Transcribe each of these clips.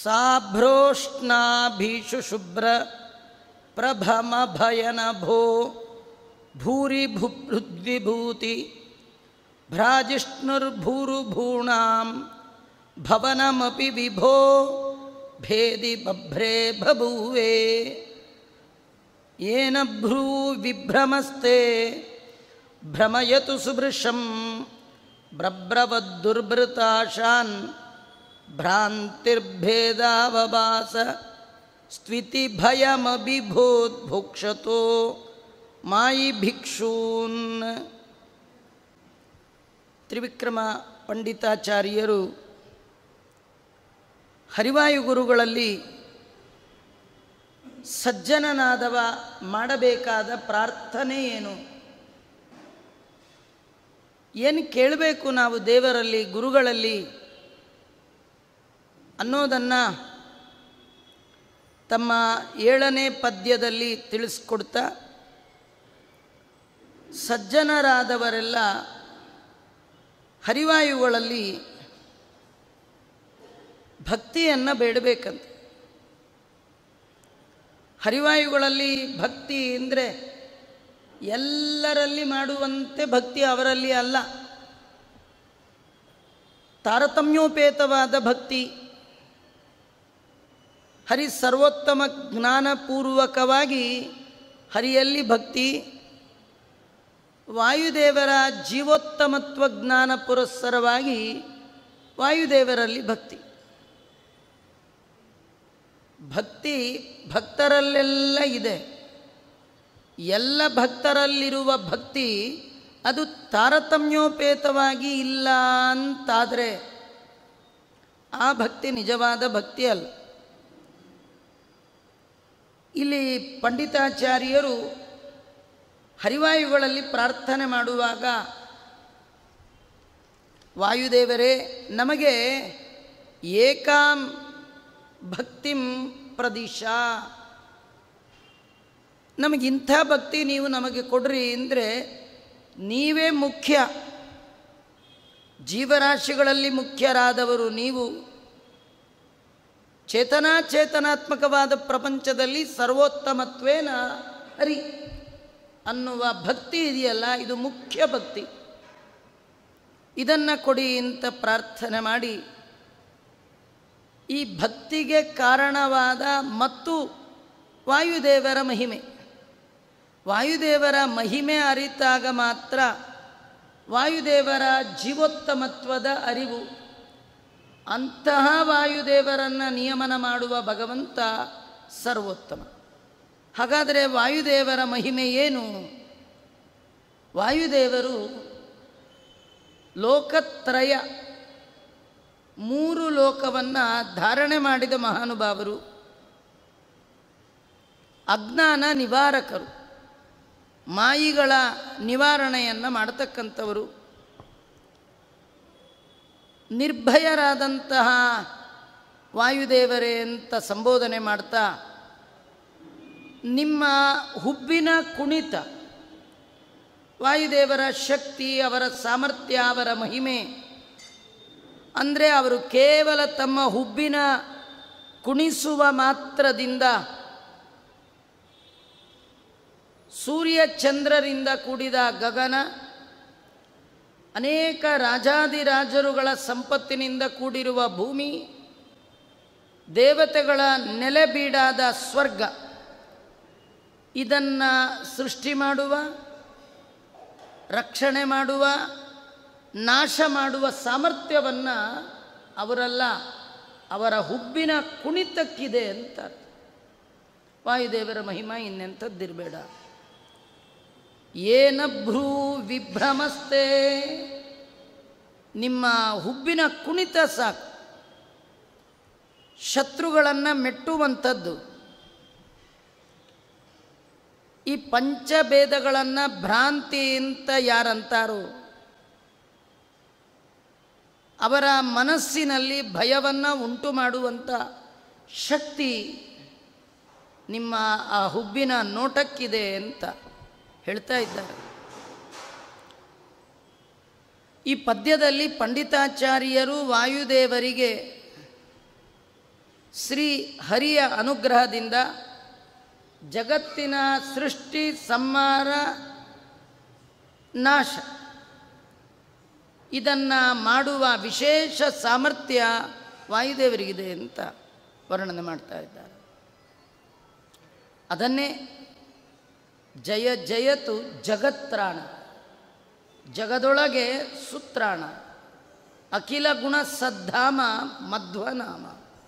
ಸಾಭ್ರೋಷ್ಣಾಭೀಷು ಶುಭ್ರ ಪ್ರಭಮ ಭಯನಭೋ ಭೂರಿ ಭುಭೃದ್ವಿಭೂತಿ ಭ್ರಾಜಿಷ್ಣುರ್ಭೂರುಭೂಣಾಂ ಭವನಮಪಿ ವಿಭೋ ಭೇದಿ ಬಭ್ರೇ ಬಭೂವೆ ಏನ ಭ್ರೂ ವಿಭ್ರಮಸ್ತೆ ಭ್ರಮಯತು ಸುಭೃಶಂ ಬ್ರಬ್ರವದ್ದುರ್ಭೃತಾಶಾನ್ ಭ್ರಾಂತಿರ್ಭೇದಾವಭಾಸ ಸ್ತ್ವಿತಿ ಭಯಮಭಿಭೂದ್ಭುಕ್ಷತೋ ಮಾಯಿ ಭಿಕ್ಷೂನ್ ತ್ರಿವಿಕ್ರಮ ಪಂಡಿತಾಚಾರ್ಯರು ಹರಿವಾಯು ಗುರುಗಳಲ್ಲಿ ಸಜ್ಜನನಾದವ ಮಾಡಬೇಕಾದ ಪ್ರಾರ್ಥನೆ ಏನು ಏನು ಕೇಳಬೇಕು ನಾವು ದೇವರಲ್ಲಿ ಗುರುಗಳಲ್ಲಿ ಅನ್ನೋದನ್ನು ತಮ್ಮ ಏಳನೇ ಪದ್ಯದಲ್ಲಿ ತಿಳಿಸ್ಕೊಡ್ತಾ ಸಜ್ಜನರಾದವರೆಲ್ಲ ಹರಿವಾಯುಗಳಲ್ಲಿ ಭಕ್ತಿಯನ್ನು ಬೇಡಬೇಕಂತೆ ಹರಿವಾಯುಗಳಲ್ಲಿ ಭಕ್ತಿ ಅಂದರೆ ಎಲ್ಲರಲ್ಲಿ ಮಾಡುವಂತೆ ಭಕ್ತಿ ಅವರಲ್ಲಿ ಅಲ್ಲ ತಾರತಮ್ಯೋಪೇತವಾದ ಭಕ್ತಿ ಹರಿ ಸರ್ವೋತ್ತಮ ಜ್ಞಾನಪೂರ್ವಕವಾಗಿ ಹರಿಯಲ್ಲಿ ಭಕ್ತಿ ವಾಯುದೇವರ ಜೀವೋತ್ತಮತ್ವ ಜ್ಞಾನ ಪುರಸ್ಸರವಾಗಿ ವಾಯುದೇವರಲ್ಲಿ ಭಕ್ತಿ ಭಕ್ತಿ ಭಕ್ತರಲ್ಲೆಲ್ಲ ಇದೆ ಎಲ್ಲ ಭಕ್ತರಲ್ಲಿರುವ ಭಕ್ತಿ ಅದು ತಾರತಮ್ಯೋಪೇತವಾಗಿ ಇಲ್ಲ ಅಂತಾದರೆ ಆ ಭಕ್ತಿ ನಿಜವಾದ ಭಕ್ತಿ ಅಲ್ಲ ಇಲ್ಲಿ ಪಂಡಿತಾಚಾರ್ಯರು ಹರಿವಾಯುಗಳಲ್ಲಿ ಪ್ರಾರ್ಥನೆ ಮಾಡುವಾಗ ವಾಯುದೇವರೇ ನಮಗೆ ಏಕಾಂ ಭಕ್ತಿಂ ಪ್ರದಿಶ ನಮಗಿಂಥ ಭಕ್ತಿ ನೀವು ನಮಗೆ ಕೊಡ್ರಿ ಅಂದರೆ ನೀವೇ ಮುಖ್ಯ ಜೀವರಾಶಿಗಳಲ್ಲಿ ಮುಖ್ಯರಾದವರು ನೀವು ಚೇತನಾಚೇತನಾತ್ಮಕವಾದ ಪ್ರಪಂಚದಲ್ಲಿ ಸರ್ವೋತ್ತಮತ್ವೇನ ಹರಿ ಅನ್ನುವ ಭಕ್ತಿ ಇದೆಯಲ್ಲ ಇದು ಮುಖ್ಯ ಭಕ್ತಿ ಇದನ್ನು ಕೊಡಿ ಅಂತ ಪ್ರಾರ್ಥನೆ ಮಾಡಿ ಈ ಭಕ್ತಿಗೆ ಕಾರಣವಾದ ಮತ್ತು ವಾಯುದೇವರ ಮಹಿಮೆ ವಾಯುದೇವರ ಮಹಿಮೆ ಅರಿತಾಗ ಮಾತ್ರ ವಾಯುದೇವರ ಜೀವೋತ್ತಮತ್ವದ ಅರಿವು ಅಂತಹ ವಾಯುದೇವರನ್ನು ನಿಯಮನ ಮಾಡುವ ಭಗವಂತ ಸರ್ವೋತ್ತಮ ಹಾಗಾದರೆ ವಾಯುದೇವರ ಮಹಿಮೆ ಏನು ವಾಯುದೇವರು ಲೋಕತ್ರಯ ಮೂರು ಲೋಕವನ್ನು ಧಾರಣೆ ಮಾಡಿದ ಮಹಾನುಭಾವರು ಅಜ್ಞಾನ ನಿವಾರಕರು ಮಾಯಿಗಳ ನಿವಾರಣೆಯನ್ನು ಮಾಡತಕ್ಕಂಥವರು ನಿರ್ಭಯರಾದಂತಹ ವಾಯುದೇವರೇ ಅಂತ ಸಂಬೋಧನೆ ಮಾಡ್ತಾ ನಿಮ್ಮ ಹುಬ್ಬಿನ ಕುಣಿತ ವಾಯುದೇವರ ಶಕ್ತಿ ಅವರ ಸಾಮರ್ಥ್ಯ ಅವರ ಮಹಿಮೆ ಅಂದರೆ ಅವರು ಕೇವಲ ತಮ್ಮ ಹುಬ್ಬಿನ ಕುಣಿಸುವ ಮಾತ್ರದಿಂದ ಸೂರ್ಯ ಚಂದ್ರರಿಂದ ಕೂಡಿದ ಗಗನ ಅನೇಕ ರಾಜಾದಿರಾಜರುಗಳ ಸಂಪತ್ತಿನಿಂದ ಕೂಡಿರುವ ಭೂಮಿ ದೇವತೆಗಳ ನೆಲೆಬೀಡಾದ ಸ್ವರ್ಗ ಇದನ್ನು ಸೃಷ್ಟಿ ಮಾಡುವ ರಕ್ಷಣೆ ಮಾಡುವ ನಾಶ ಮಾಡುವ ಸಾಮರ್ಥ್ಯವನ್ನು ಅವರೆಲ್ಲ ಅವರ ಹುಬ್ಬಿನ ಕುಣಿತಕ್ಕಿದೆ ಅಂತ ವಾಯುದೇವರ ಮಹಿಮಾ ಇನ್ನೆಂಥದ್ದಿರಬೇಡ ಏನ ಭ್ರೂ ವಿಭ್ರಮಸ್ತೆ ನಿಮ್ಮ ಹುಬ್ಬಿನ ಕುಣಿತ ಸಾಕು ಶತ್ರುಗಳನ್ನು ಮೆಟ್ಟುವಂಥದ್ದು ಈ ಪಂಚಭೇದಗಳನ್ನು ಭ್ರಾಂತಿ ಅಂತ ಯಾರಂತಾರೋ ಅವರ ಮನಸ್ಸಿನಲ್ಲಿ ಭಯವನ್ನು ಉಂಟು ಮಾಡುವಂಥ ಶಕ್ತಿ ನಿಮ್ಮ ಆ ಹುಬ್ಬಿನ ನೋಟಕ್ಕಿದೆ ಅಂತ ಹೇಳ್ತಾ ಇದ್ದಾರೆ ಈ ಪದ್ಯದಲ್ಲಿ ಪಂಡಿತಾಚಾರ್ಯರು ವಾಯುದೇವರಿಗೆ ಶ್ರೀ ಹರಿಯ ಅನುಗ್ರಹದಿಂದ ಜಗತ್ತಿನ ಸೃಷ್ಟಿ ಸಂಹಾರ ನಾಶ ಇದನ್ನು ಮಾಡುವ ವಿಶೇಷ ಸಾಮರ್ಥ್ಯ ವಾಯುದೇವರಿಗಿದೆ ಅಂತ ವರ್ಣನೆ ಮಾಡ್ತಾ ಇದ್ದಾರೆ ಅದನ್ನೇ ಜಯ ಜಯತು ಜಗತ್ರಾಣ ಜಗದೊಳಗೆ ಸುತ್ರಾಣ ಅಖಿಲ ಗುಣ ಸದ್ಧಾಮ ಮಧ್ವನಾಮ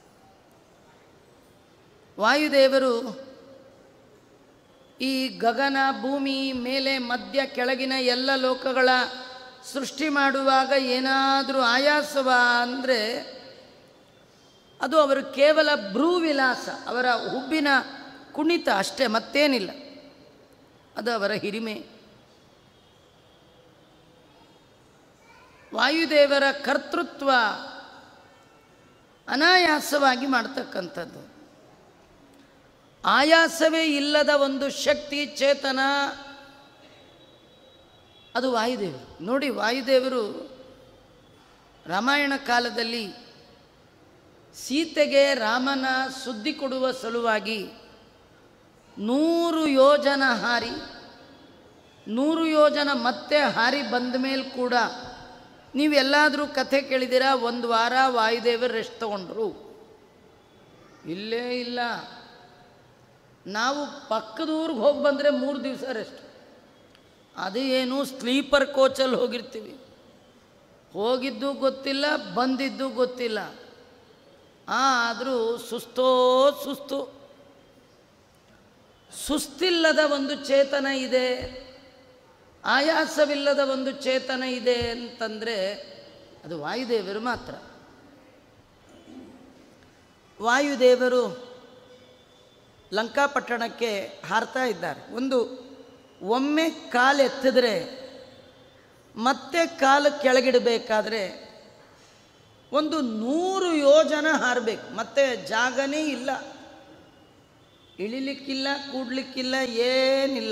ವಾಯುದೇವರು ಈ ಗಗನ ಭೂಮಿ ಮೇಲೆ ಮಧ್ಯ ಕೆಳಗಿನ ಎಲ್ಲ ಲೋಕಗಳ ಸೃಷ್ಟಿ ಮಾಡುವಾಗ ಏನಾದರೂ ಆಯಾಸವ ಅಂದರೆ ಅದು ಅವರು ಕೇವಲ ಭ್ರೂವಿಲಾಸ ಅವರ ಹುಬ್ಬಿನ ಕುಣಿತ ಅಷ್ಟೇ ಮತ್ತೇನಿಲ್ಲ ಅದು ಅವರ ಹಿರಿಮೆ ವಾಯುದೇವರ ಕರ್ತೃತ್ವ ಅನಾಯಾಸವಾಗಿ ಮಾಡ್ತಕ್ಕಂಥದ್ದು ಆಯಾಸವೇ ಇಲ್ಲದ ಒಂದು ಶಕ್ತಿ ಚೇತನ ಅದು ವಾಯುದೇವರು ನೋಡಿ ವಾಯುದೇವರು ರಾಮಾಯಣ ಕಾಲದಲ್ಲಿ ಸೀತೆಗೆ ರಾಮನ ಸುದ್ದಿ ಕೊಡುವ ಸಲುವಾಗಿ ನೂರು ಯೋಜನ ಹಾರಿ ನೂರು ಯೋಜನ ಮತ್ತೆ ಹಾರಿ ಬಂದ ಮೇಲೆ ಕೂಡ ನೀವೆಲ್ಲಾದರೂ ಕಥೆ ಕೇಳಿದ್ದೀರಾ ಒಂದು ವಾರ ವಾಯುದೇವರು ರೆಸ್ಟ್ ತಗೊಂಡ್ರು ಇಲ್ಲೇ ಇಲ್ಲ ನಾವು ಪಕ್ಕದ ಊರಿಗೆ ಹೋಗಿ ಬಂದರೆ ಮೂರು ದಿವಸ ರೆಸ್ಟ್ ಅದು ಏನು ಸ್ಲೀಪರ್ ಕೋಚಲ್ಲಿ ಹೋಗಿರ್ತೀವಿ ಹೋಗಿದ್ದು ಗೊತ್ತಿಲ್ಲ ಬಂದಿದ್ದು ಗೊತ್ತಿಲ್ಲ ಆದರೂ ಸುಸ್ತೋ ಸುಸ್ತು ಸುಸ್ತಿಲ್ಲದ ಒಂದು ಚೇತನ ಇದೆ ಆಯಾಸವಿಲ್ಲದ ಒಂದು ಚೇತನ ಇದೆ ಅಂತಂದರೆ ಅದು ವಾಯುದೇವರು ಮಾತ್ರ ವಾಯುದೇವರು ಲಂಕಾಪಟ್ಟಣಕ್ಕೆ ಹಾರ್ತಾ ಇದ್ದಾರೆ ಒಂದು ಒಮ್ಮೆ ಕಾಲು ಎತ್ತಿದ್ರೆ ಮತ್ತೆ ಕಾಲು ಕೆಳಗಿಡಬೇಕಾದ್ರೆ ಒಂದು ನೂರು ಯೋಜನ ಹಾರಬೇಕು ಮತ್ತೆ ಜಾಗನೇ ಇಲ್ಲ ಇಳಿಲಿಕ್ಕಿಲ್ಲ ಕೂಡ್ಲಿಕ್ಕಿಲ್ಲ ಏನಿಲ್ಲ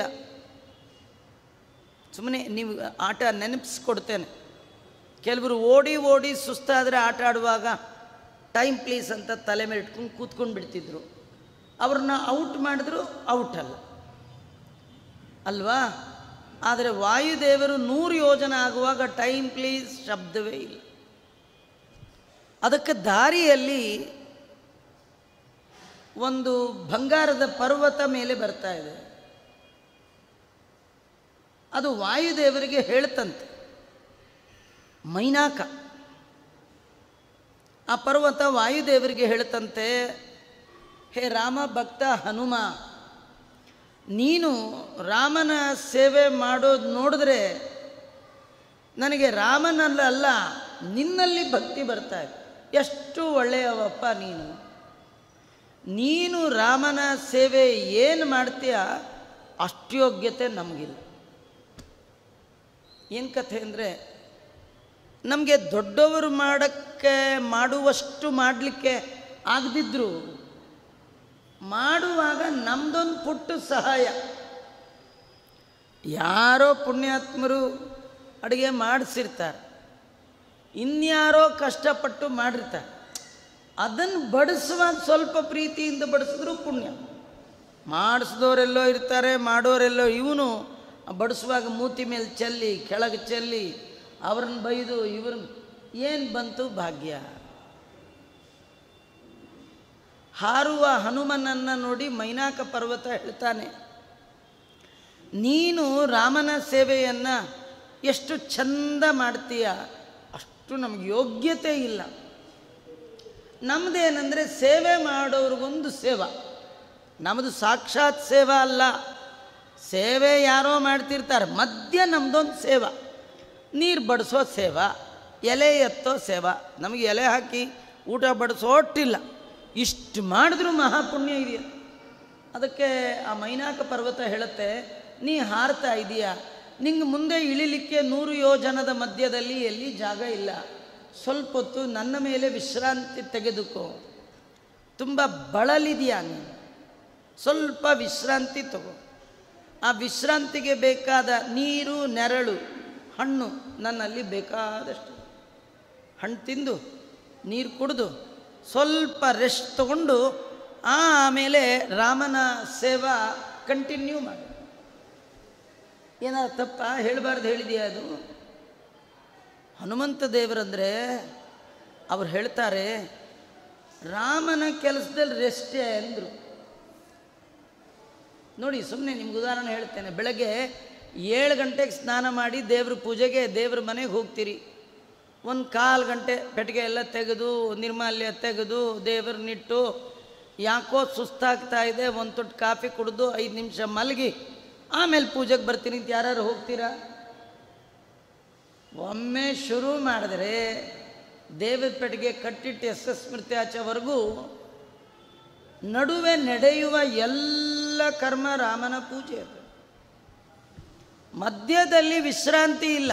ಸುಮ್ಮನೆ ನೀವು ಆಟ ನೆನಪಿಸ್ಕೊಡ್ತೇನೆ ಕೆಲವರು ಓಡಿ ಓಡಿ ಸುಸ್ತಾದರೆ ಆಟ ಆಡುವಾಗ ಟೈಮ್ ಪ್ಲೀಸ್ ಅಂತ ತಲೆ ಮೇಲೆ ಇಟ್ಕೊಂಡು ಕೂತ್ಕೊಂಡು ಬಿಡ್ತಿದ್ರು ಅವ್ರನ್ನ ಔಟ್ ಮಾಡಿದ್ರು ಔಟ್ ಅಲ್ಲ ಅಲ್ವಾ ಆದರೆ ವಾಯುದೇವರು ನೂರು ಯೋಜನೆ ಆಗುವಾಗ ಟೈಮ್ ಪ್ಲೀಸ್ ಶಬ್ದವೇ ಇಲ್ಲ ಅದಕ್ಕೆ ದಾರಿಯಲ್ಲಿ ಒಂದು ಬಂಗಾರದ ಪರ್ವತ ಮೇಲೆ ಬರ್ತಾ ಇದೆ ಅದು ವಾಯುದೇವರಿಗೆ ಹೇಳ್ತಂತೆ ಮೈನಾಕ ಆ ಪರ್ವತ ವಾಯುದೇವರಿಗೆ ಹೇಳ್ತಂತೆ ಹೇ ರಾಮ ಭಕ್ತ ಹನುಮ ನೀನು ರಾಮನ ಸೇವೆ ಮಾಡೋದು ನೋಡಿದ್ರೆ ನನಗೆ ರಾಮನಲ್ಲ ಅಲ್ಲ ನಿನ್ನಲ್ಲಿ ಭಕ್ತಿ ಬರ್ತಾ ಇದೆ ಎಷ್ಟು ಒಳ್ಳೆಯವಪ್ಪ ನೀನು ನೀನು ರಾಮನ ಸೇವೆ ಏನು ಮಾಡ್ತೀಯ ಅಷ್ಟು ಯೋಗ್ಯತೆ ನಮಗಿಲ್ಲ ಏನು ಕಥೆ ಅಂದರೆ ನಮಗೆ ದೊಡ್ಡವರು ಮಾಡೋಕ್ಕೆ ಮಾಡುವಷ್ಟು ಮಾಡಲಿಕ್ಕೆ ಆಗದಿದ್ದರೂ ಮಾಡುವಾಗ ನಮ್ಮದೊಂದು ಪುಟ್ಟ ಸಹಾಯ ಯಾರೋ ಪುಣ್ಯಾತ್ಮರು ಅಡುಗೆ ಮಾಡಿಸಿರ್ತಾರೆ ಇನ್ಯಾರೋ ಕಷ್ಟಪಟ್ಟು ಮಾಡಿರ್ತಾರೆ ಅದನ್ನು ಬಡಿಸುವಾಗ ಸ್ವಲ್ಪ ಪ್ರೀತಿಯಿಂದ ಬಡಿಸಿದ್ರು ಪುಣ್ಯ ಮಾಡಿಸಿದವರೆಲ್ಲೋ ಇರ್ತಾರೆ ಮಾಡೋರೆಲ್ಲೋ ಇವನು ಬಡಿಸುವಾಗ ಮೂತಿ ಮೇಲೆ ಚೆಲ್ಲಿ ಕೆಳಗೆ ಚೆಲ್ಲಿ ಅವ್ರನ್ನ ಬೈದು ಇವ್ರನ್ನ ಏನು ಬಂತು ಭಾಗ್ಯ ಹಾರುವ ಹನುಮನನ್ನು ನೋಡಿ ಮೈನಾಕ ಪರ್ವತ ಹೇಳ್ತಾನೆ ನೀನು ರಾಮನ ಸೇವೆಯನ್ನು ಎಷ್ಟು ಚಂದ ಮಾಡ್ತೀಯ ಅಷ್ಟು ನಮಗೆ ಯೋಗ್ಯತೆ ಇಲ್ಲ ನಮ್ಮದೇನೆಂದರೆ ಸೇವೆ ಮಾಡೋರಿಗೊಂದು ಸೇವಾ ನಮ್ಮದು ಸಾಕ್ಷಾತ್ ಸೇವಾ ಅಲ್ಲ ಸೇವೆ ಯಾರೋ ಮಾಡ್ತಿರ್ತಾರೆ ಮಧ್ಯ ನಮ್ಮದೊಂದು ಸೇವಾ ನೀರು ಬಡಿಸೋ ಸೇವಾ ಎಲೆ ಎತ್ತೋ ಸೇವಾ ನಮಗೆ ಎಲೆ ಹಾಕಿ ಊಟ ಬಡಿಸೋ ಒಟ್ಟಿಲ್ಲ ಇಷ್ಟು ಮಾಡಿದ್ರೂ ಮಹಾಪುಣ್ಯ ಇದೆಯಾ ಅದಕ್ಕೆ ಆ ಮೈನಾಕ ಪರ್ವತ ಹೇಳುತ್ತೆ ನೀ ಹಾರ್ತಾ ಇದೀಯಾ ನಿಂಗೆ ಮುಂದೆ ಇಳಿಲಿಕ್ಕೆ ನೂರು ಯೋಜನದ ಮಧ್ಯದಲ್ಲಿ ಎಲ್ಲಿ ಜಾಗ ಇಲ್ಲ ಸ್ವಲ್ಪ ಹೊತ್ತು ನನ್ನ ಮೇಲೆ ವಿಶ್ರಾಂತಿ ತೆಗೆದುಕೋ ತುಂಬ ಬಳಲಿದೆಯಾ ನೀನು ಸ್ವಲ್ಪ ವಿಶ್ರಾಂತಿ ತಗೋ ಆ ವಿಶ್ರಾಂತಿಗೆ ಬೇಕಾದ ನೀರು ನೆರಳು ಹಣ್ಣು ನನ್ನಲ್ಲಿ ಬೇಕಾದಷ್ಟು ಹಣ್ಣು ತಿಂದು ನೀರು ಕುಡಿದು ಸ್ವಲ್ಪ ರೆಸ್ಟ್ ತಗೊಂಡು ಆಮೇಲೆ ರಾಮನ ಸೇವಾ ಕಂಟಿನ್ಯೂ ಮಾಡಿ ಏನಾದ್ರು ತಪ್ಪ ಹೇಳಬಾರ್ದು ಹೇಳಿದೆಯಾ ಅದು ಹನುಮಂತ ದೇವರಂದರೆ ಅವ್ರು ಹೇಳ್ತಾರೆ ರಾಮನ ಕೆಲಸದಲ್ಲಿ ರೆಸ್ಟೇ ಅಂದರು ನೋಡಿ ಸುಮ್ಮನೆ ನಿಮ್ಗೆ ಉದಾಹರಣೆ ಹೇಳ್ತೇನೆ ಬೆಳಗ್ಗೆ ಏಳು ಗಂಟೆಗೆ ಸ್ನಾನ ಮಾಡಿ ದೇವ್ರ ಪೂಜೆಗೆ ದೇವ್ರ ಮನೆಗೆ ಹೋಗ್ತೀರಿ ಒಂದು ಕಾಲು ಗಂಟೆ ಪೆಟ್ಟಿಗೆ ಎಲ್ಲ ತೆಗೆದು ನಿರ್ಮಾಲ್ಯ ತೆಗೆದು ದೇವ್ರನ್ನಿಟ್ಟು ಯಾಕೋ ಸುಸ್ತಾಗ್ತಾ ಇದೆ ಒಂದು ತೊಟ್ಟು ಕಾಫಿ ಕುಡಿದು ಐದು ನಿಮಿಷ ಮಲಗಿ ಆಮೇಲೆ ಪೂಜೆಗೆ ಬರ್ತೀನಿ ಅಂತ ಯಾರು ಹೋಗ್ತೀರಾ ಒಮ್ಮೆ ಶುರು ಮಾಡಿದ್ರೆ ದೇವರ ಪೆಟ್ಟಿಗೆ ಕಟ್ಟಿಟ್ಟು ಎಸ್ ಎಸ್ ಸ್ಮೃತಿ ಆಚೆವರೆಗೂ ನಡುವೆ ನಡೆಯುವ ಎಲ್ಲ ಕರ್ಮ ರಾಮನ ಪೂಜೆ ಅದು ಮಧ್ಯದಲ್ಲಿ ವಿಶ್ರಾಂತಿ ಇಲ್ಲ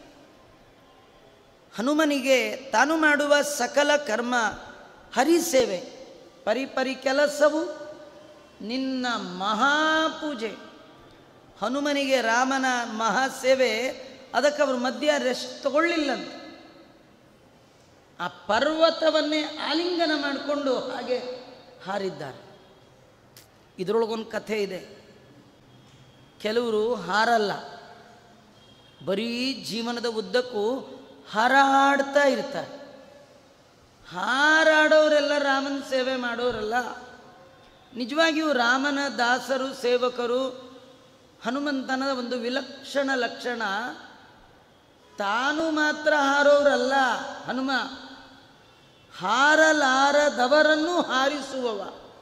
ಹನುಮನಿಗೆ ತಾನು ಮಾಡುವ ಸಕಲ ಕರ್ಮ ಹರಿಸೇವೆ ಪರಿಪರಿ ಕೆಲಸವು ನಿನ್ನ ಮಹಾಪೂಜೆ ಹನುಮನಿಗೆ ರಾಮನ ಮಹಾಸೇವೆ ಅದಕ್ಕೆ ಅವರು ಮಧ್ಯ ರೆಸ್ಟ್ ತಗೊಳ್ಳಿಲ್ಲಂತ ಆ ಪರ್ವತವನ್ನೇ ಆಲಿಂಗನ ಮಾಡಿಕೊಂಡು ಹಾಗೆ ಹಾರಿದ್ದಾರೆ ಇದರೊಳಗೊಂದು ಕಥೆ ಇದೆ ಕೆಲವರು ಹಾರಲ್ಲ ಬರೀ ಜೀವನದ ಉದ್ದಕ್ಕೂ ಹಾರಾಡ್ತಾ ಇರ್ತಾರೆ ಹಾರಾಡೋರೆಲ್ಲ ರಾಮನ ಸೇವೆ ಮಾಡೋರಲ್ಲ ನಿಜವಾಗಿಯೂ ರಾಮನ ದಾಸರು ಸೇವಕರು ಹನುಮಂತನ ಒಂದು ವಿಲಕ್ಷಣ ಲಕ್ಷಣ ತಾನು ಮಾತ್ರ ಹಾರೋರಲ್ಲ ಹನುಮ ಹಾರಲಾರದವರನ್ನು ಹಾರಿಸುವವ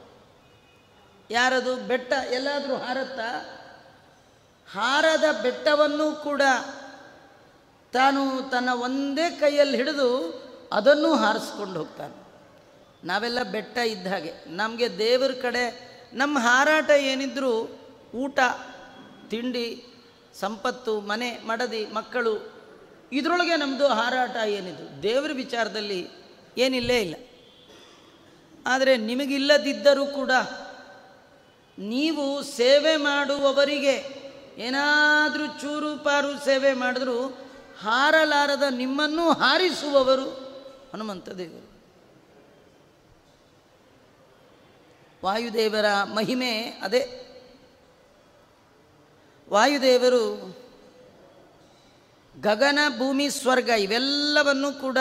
ಯಾರದು ಬೆಟ್ಟ ಎಲ್ಲಾದರೂ ಹಾರತ್ತಾ ಹಾರದ ಬೆಟ್ಟವನ್ನು ಕೂಡ ತಾನು ತನ್ನ ಒಂದೇ ಕೈಯಲ್ಲಿ ಹಿಡಿದು ಅದನ್ನು ಹಾರಿಸ್ಕೊಂಡು ಹೋಗ್ತಾನೆ ನಾವೆಲ್ಲ ಬೆಟ್ಟ ಇದ್ದ ಹಾಗೆ ನಮಗೆ ದೇವರ ಕಡೆ ನಮ್ಮ ಹಾರಾಟ ಏನಿದ್ರೂ ಊಟ ತಿಂಡಿ ಸಂಪತ್ತು ಮನೆ ಮಡದಿ ಮಕ್ಕಳು ಇದರೊಳಗೆ ನಮ್ಮದು ಹಾರಾಟ ಏನಿದು ದೇವರ ವಿಚಾರದಲ್ಲಿ ಏನಿಲ್ಲೇ ಇಲ್ಲ ಆದರೆ ನಿಮಗಿಲ್ಲದಿದ್ದರೂ ಕೂಡ ನೀವು ಸೇವೆ ಮಾಡುವವರಿಗೆ ಏನಾದರೂ ಚೂರು ಪಾರು ಸೇವೆ ಮಾಡಿದ್ರು ಹಾರಲಾರದ ನಿಮ್ಮನ್ನು ಹಾರಿಸುವವರು ಹನುಮಂತ ದೇವರು ವಾಯುದೇವರ ಮಹಿಮೆ ಅದೇ ವಾಯುದೇವರು ಗಗನ ಭೂಮಿ ಸ್ವರ್ಗ ಇವೆಲ್ಲವನ್ನು ಕೂಡ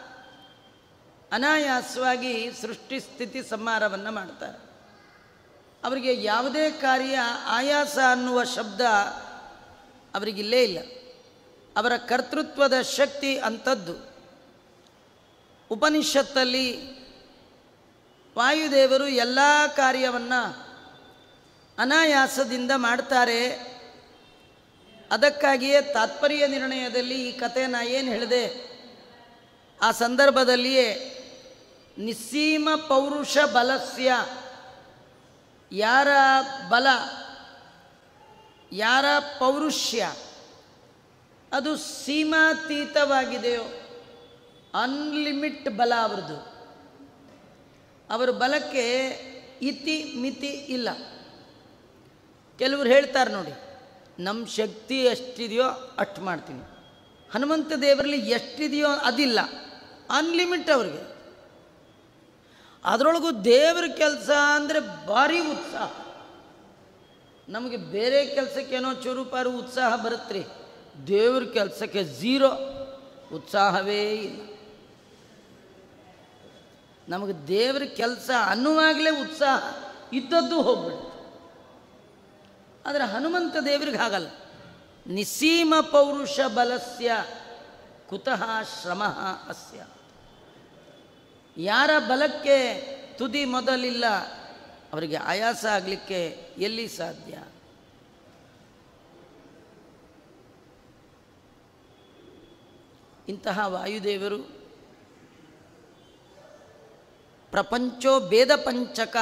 ಅನಾಯಾಸವಾಗಿ ಸೃಷ್ಟಿ ಸ್ಥಿತಿ ಸಂಹಾರವನ್ನು ಮಾಡ್ತಾರೆ ಅವರಿಗೆ ಯಾವುದೇ ಕಾರ್ಯ ಆಯಾಸ ಅನ್ನುವ ಶಬ್ದ ಅವರಿಗಿಲ್ಲೇ ಇಲ್ಲ ಅವರ ಕರ್ತೃತ್ವದ ಶಕ್ತಿ ಅಂಥದ್ದು ಉಪನಿಷತ್ತಲ್ಲಿ ವಾಯುದೇವರು ಎಲ್ಲ ಕಾರ್ಯವನ್ನು ಅನಾಯಾಸದಿಂದ ಮಾಡ್ತಾರೆ ಅದಕ್ಕಾಗಿಯೇ ತಾತ್ಪರ್ಯ ನಿರ್ಣಯದಲ್ಲಿ ಈ ಕಥೆ ನಾ ಏನು ಹೇಳಿದೆ ಆ ಸಂದರ್ಭದಲ್ಲಿಯೇ ನಿಸ್ಸೀಮ ಪೌರುಷ ಬಲಸ್ಯ ಯಾರ ಬಲ ಯಾರ ಪೌರುಷ್ಯ ಅದು ಸೀಮಾತೀತವಾಗಿದೆಯೋ ಅನ್ಲಿಮಿಟ್ ಬಲ ಅವ್ರದ್ದು ಅವರ ಬಲಕ್ಕೆ ಇತಿ ಮಿತಿ ಇಲ್ಲ ಕೆಲವರು ಹೇಳ್ತಾರೆ ನೋಡಿ ನಮ್ಮ ಶಕ್ತಿ ಎಷ್ಟಿದೆಯೋ ಅಷ್ಟು ಮಾಡ್ತೀನಿ ಹನುಮಂತ ದೇವರಲ್ಲಿ ಎಷ್ಟಿದೆಯೋ ಅದಿಲ್ಲ ಅನ್ಲಿಮಿಟ್ ಅವ್ರಿಗೆ ಅದರೊಳಗೂ ದೇವ್ರ ಕೆಲಸ ಅಂದರೆ ಭಾರಿ ಉತ್ಸಾಹ ನಮಗೆ ಬೇರೆ ಕೆಲಸಕ್ಕೇನೋ ಚೂರುಪಾರು ಉತ್ಸಾಹ ಬರುತ್ತೆ ರೀ ದೇವ್ರ ಕೆಲಸಕ್ಕೆ ಝೀರೋ ಉತ್ಸಾಹವೇ ಇಲ್ಲ ನಮಗೆ ದೇವ್ರ ಕೆಲಸ ಅನ್ನುವಾಗಲೇ ಉತ್ಸಾಹ ಇದ್ದದ್ದು ಹೋಗ್ಬಿಡುತ್ತೆ ಆದರೆ ಹನುಮಂತ ದೇವ್ರಿಗೆ ಹಾಗಲ್ಲ ನಿಸೀಮ ಪೌರುಷ ಬಲಸ್ಯ ಕುತಃ ಶ್ರಮ ಅಸ್ಯ ಯಾರ ಬಲಕ್ಕೆ ತುದಿ ಮೊದಲಿಲ್ಲ ಅವರಿಗೆ ಆಯಾಸ ಆಗಲಿಕ್ಕೆ ಎಲ್ಲಿ ಸಾಧ್ಯ ಇಂತಹ ವಾಯುದೇವರು ಪ್ರಪಂಚೋ ಭೇದ ಪಂಚಕ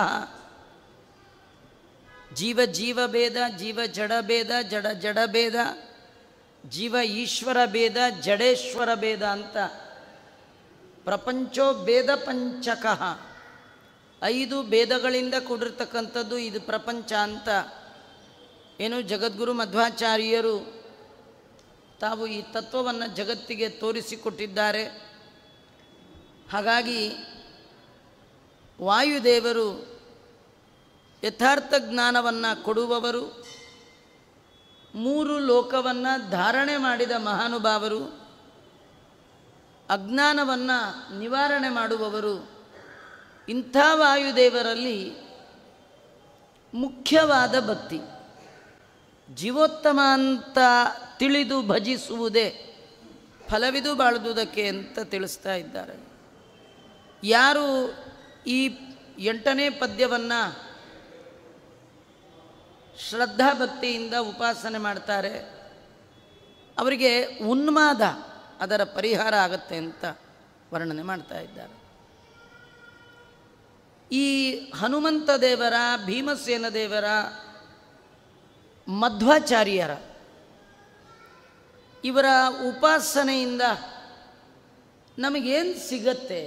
ಜೀವ ಜೀವ ಭೇದ ಜೀವ ಜಡ ಭೇದ ಜಡ ಜಡ ಭೇದ ಜೀವ ಈಶ್ವರ ಭೇದ ಜಡೇಶ್ವರ ಭೇದ ಅಂತ ಪ್ರಪಂಚೋ ಭೇದ ಪಂಚಕ ಐದು ಭೇದಗಳಿಂದ ಕೂಡಿರ್ತಕ್ಕಂಥದ್ದು ಇದು ಪ್ರಪಂಚ ಅಂತ ಏನು ಜಗದ್ಗುರು ಮಧ್ವಾಚಾರ್ಯರು ತಾವು ಈ ತತ್ವವನ್ನು ಜಗತ್ತಿಗೆ ತೋರಿಸಿಕೊಟ್ಟಿದ್ದಾರೆ ಹಾಗಾಗಿ ವಾಯುದೇವರು ಯಥಾರ್ಥ ಜ್ಞಾನವನ್ನು ಕೊಡುವವರು ಮೂರು ಲೋಕವನ್ನು ಧಾರಣೆ ಮಾಡಿದ ಮಹಾನುಭಾವರು ಅಜ್ಞಾನವನ್ನು ನಿವಾರಣೆ ಮಾಡುವವರು ಇಂಥ ವಾಯುದೇವರಲ್ಲಿ ಮುಖ್ಯವಾದ ಭಕ್ತಿ ಜೀವೋತ್ತಮ ಅಂತ ತಿಳಿದು ಭಜಿಸುವುದೇ ಫಲವಿದು ಬಾಳುವುದಕ್ಕೆ ಅಂತ ತಿಳಿಸ್ತಾ ಇದ್ದಾರೆ ಯಾರು ಈ ಎಂಟನೇ ಪದ್ಯವನ್ನು ಶ್ರದ್ಧಾಭಕ್ತಿಯಿಂದ ಉಪಾಸನೆ ಮಾಡ್ತಾರೆ ಅವರಿಗೆ ಉನ್ಮಾದ ಅದರ ಪರಿಹಾರ ಆಗತ್ತೆ ಅಂತ ವರ್ಣನೆ ಮಾಡ್ತಾ ಇದ್ದಾರೆ ಈ ಹನುಮಂತ ದೇವರ ಭೀಮಸೇನ ದೇವರ ಮಧ್ವಾಚಾರ್ಯರ ಇವರ ಉಪಾಸನೆಯಿಂದ ನಮಗೇನು ಸಿಗತ್ತೆ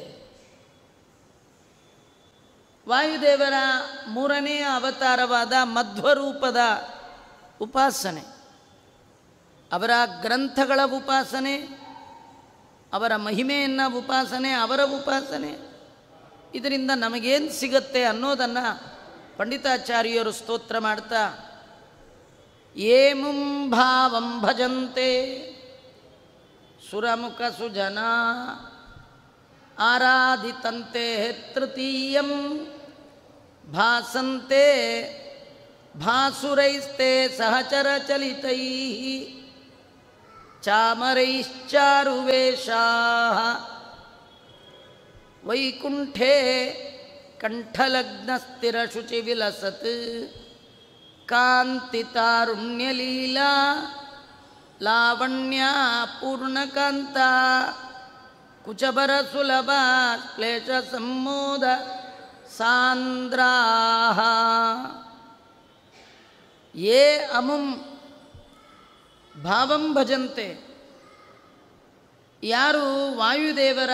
ವಾಯುದೇವರ ಮೂರನೆಯ ಅವತಾರವಾದ ಮಧ್ವರೂಪದ ಉಪಾಸನೆ ಅವರ ಗ್ರಂಥಗಳ ಉಪಾಸನೆ ಅವರ ಮಹಿಮೆಯನ್ನು ಉಪಾಸನೆ ಅವರ ಉಪಾಸನೆ ಇದರಿಂದ ನಮಗೇನು ಸಿಗತ್ತೆ ಅನ್ನೋದನ್ನು ಪಂಡಿತಾಚಾರ್ಯರು ಸ್ತೋತ್ರ ಮಾಡ್ತಾ ಏಮುಂ ಭಾವಂ ಭಜಂತೆ ಸುರಮುಖ ಸುಜನ ಆರಾಧಿತಂತೆ ತೃತೀಯಂ ಭಾಸಂತೆ ಭಾಸುರೈಸ್ತೆ ಸಹಚರ ಚಲಿತೈ ಚಾಮರೈಶ್ಚಾರುವೇಷಾ ವೈಕುಂಠೆ ಕಂಠಲಗ್ನಸ್ಥಿರಶುಚಿ ವಿಲಸತ್ ಕಾಂತಿತಾರುಣ್ಯಲೀಲಾ ಲಾವಣ್ಯ ಪೂರ್ಣಕಾಂತ ಕುಚಬರ ಸುಲಭ ಕ್ಲೇಶ ಸಂಮೋದ ಸಾಂದ್ರಾ ಯೇ ಅಮುಂ ಭಾವಂ ಭಜಂತೆ ಯಾರು ವಾಯುದೇವರ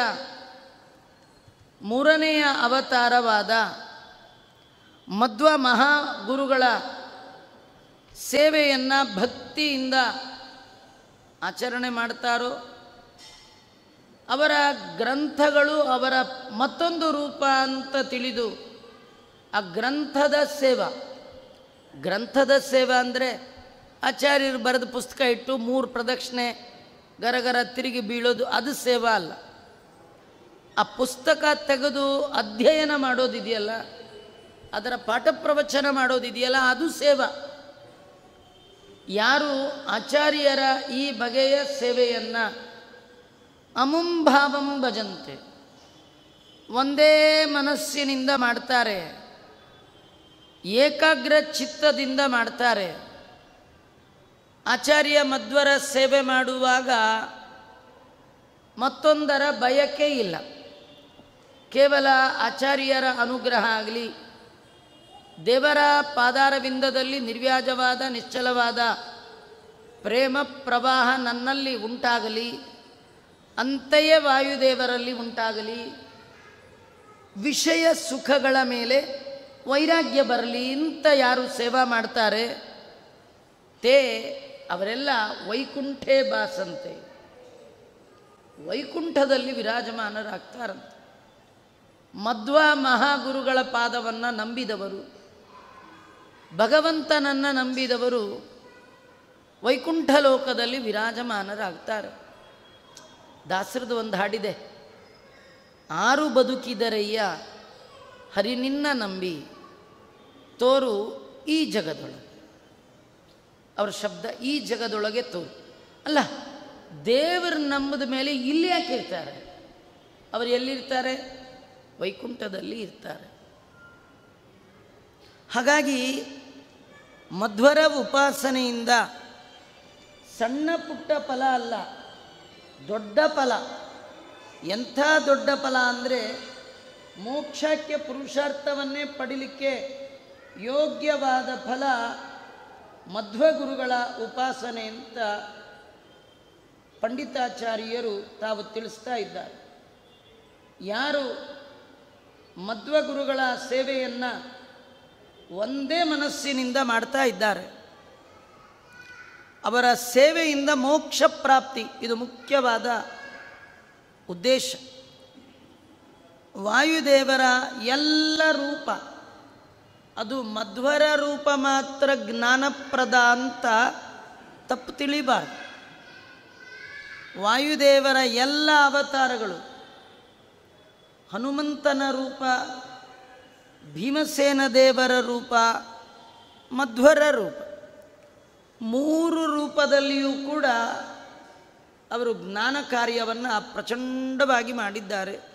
ಮೂರನೆಯ ಅವತಾರವಾದ ಮಧ್ವ ಮಹಾಗುರುಗಳ ಸೇವೆಯನ್ನು ಭಕ್ತಿಯಿಂದ ಆಚರಣೆ ಮಾಡ್ತಾರೋ ಅವರ ಗ್ರಂಥಗಳು ಅವರ ಮತ್ತೊಂದು ರೂಪ ಅಂತ ತಿಳಿದು ಆ ಗ್ರಂಥದ ಸೇವಾ ಗ್ರಂಥದ ಸೇವೆ ಅಂದರೆ ಆಚಾರ್ಯರು ಬರೆದ ಪುಸ್ತಕ ಇಟ್ಟು ಮೂರು ಪ್ರದಕ್ಷಿಣೆ ಗರಗರ ತಿರುಗಿ ಬೀಳೋದು ಅದು ಸೇವಾ ಅಲ್ಲ ಆ ಪುಸ್ತಕ ತೆಗೆದು ಅಧ್ಯಯನ ಮಾಡೋದಿದೆಯಲ್ಲ ಅದರ ಪಾಠ ಪ್ರವಚನ ಮಾಡೋದಿದೆಯಲ್ಲ ಅದು ಸೇವಾ ಯಾರು ಆಚಾರ್ಯರ ಈ ಬಗೆಯ ಸೇವೆಯನ್ನು ಅಮುಂಭಾವಂ ಭಜಂತೆ ಒಂದೇ ಮನಸ್ಸಿನಿಂದ ಮಾಡ್ತಾರೆ ಏಕಾಗ್ರ ಚಿತ್ತದಿಂದ ಮಾಡ್ತಾರೆ ಆಚಾರ್ಯ ಮಧ್ವರ ಸೇವೆ ಮಾಡುವಾಗ ಮತ್ತೊಂದರ ಬಯಕೆ ಇಲ್ಲ ಕೇವಲ ಆಚಾರ್ಯರ ಅನುಗ್ರಹ ಆಗಲಿ ದೇವರ ಪಾದಾರವಿಂದದಲ್ಲಿ ನಿರ್ವ್ಯಾಜವಾದ ನಿಶ್ಚಲವಾದ ಪ್ರೇಮ ಪ್ರವಾಹ ನನ್ನಲ್ಲಿ ಉಂಟಾಗಲಿ ಅಂತೆಯೇ ವಾಯುದೇವರಲ್ಲಿ ಉಂಟಾಗಲಿ ವಿಷಯ ಸುಖಗಳ ಮೇಲೆ ವೈರಾಗ್ಯ ಬರಲಿ ಅಂತ ಯಾರು ಸೇವಾ ಮಾಡ್ತಾರೆ ತೇ ಅವರೆಲ್ಲ ವೈಕುಂಠೇ ಬಾಸಂತೆ ವೈಕುಂಠದಲ್ಲಿ ವಿರಾಜಮಾನರಾಗ್ತಾರಂತೆ ಮಧ್ವ ಮಹಾಗುರುಗಳ ಪಾದವನ್ನು ನಂಬಿದವರು ಭಗವಂತನನ್ನು ನಂಬಿದವರು ವೈಕುಂಠ ಲೋಕದಲ್ಲಿ ವಿರಾಜಮಾನರಾಗ್ತಾರೆ ದಾಸರದು ಒಂದು ಹಾಡಿದೆ ಆರು ಬದುಕಿದರಯ್ಯ ಹರಿನಿನ್ನ ನಂಬಿ ತೋರು ಈ ಜಗದೊಳಗೆ ಅವರ ಶಬ್ದ ಈ ಜಗದೊಳಗೆ ತೋರು ಅಲ್ಲ ದೇವರು ನಂಬದ ಮೇಲೆ ಇಲ್ಲಿ ಯಾಕೆ ಇರ್ತಾರೆ ಅವರು ಎಲ್ಲಿರ್ತಾರೆ ವೈಕುಂಠದಲ್ಲಿ ಇರ್ತಾರೆ ಹಾಗಾಗಿ ಮಧ್ವರ ಉಪಾಸನೆಯಿಂದ ಸಣ್ಣ ಪುಟ್ಟ ಫಲ ಅಲ್ಲ ದೊಡ್ಡ ಫಲ ಎಂಥ ದೊಡ್ಡ ಫಲ ಅಂದರೆ ಮೋಕ್ಷಕ್ಕೆ ಪುರುಷಾರ್ಥವನ್ನೇ ಪಡಿಲಿಕ್ಕೆ ಯೋಗ್ಯವಾದ ಫಲ ಮಧ್ವಗುರುಗಳ ಉಪಾಸನೆ ಅಂತ ಪಂಡಿತಾಚಾರ್ಯರು ತಾವು ತಿಳಿಸ್ತಾ ಇದ್ದಾರೆ ಯಾರು ಮಧ್ವಗುರುಗಳ ಸೇವೆಯನ್ನು ಒಂದೇ ಮನಸ್ಸಿನಿಂದ ಮಾಡ್ತಾ ಇದ್ದಾರೆ ಅವರ ಸೇವೆಯಿಂದ ಮೋಕ್ಷ ಪ್ರಾಪ್ತಿ ಇದು ಮುಖ್ಯವಾದ ಉದ್ದೇಶ ವಾಯುದೇವರ ಎಲ್ಲ ರೂಪ ಅದು ಮಧ್ವರ ರೂಪ ಮಾತ್ರ ಜ್ಞಾನಪ್ರದ ಅಂತ ತಪ್ಪು ತಿಳಿಬಾರ್ದು ವಾಯುದೇವರ ಎಲ್ಲ ಅವತಾರಗಳು ಹನುಮಂತನ ರೂಪ ಭೀಮಸೇನ ದೇವರ ರೂಪ ಮಧ್ವರ ರೂಪ ಮೂರು ರೂಪದಲ್ಲಿಯೂ ಕೂಡ ಅವರು ಜ್ಞಾನ ಕಾರ್ಯವನ್ನು ಪ್ರಚಂಡವಾಗಿ ಮಾಡಿದ್ದಾರೆ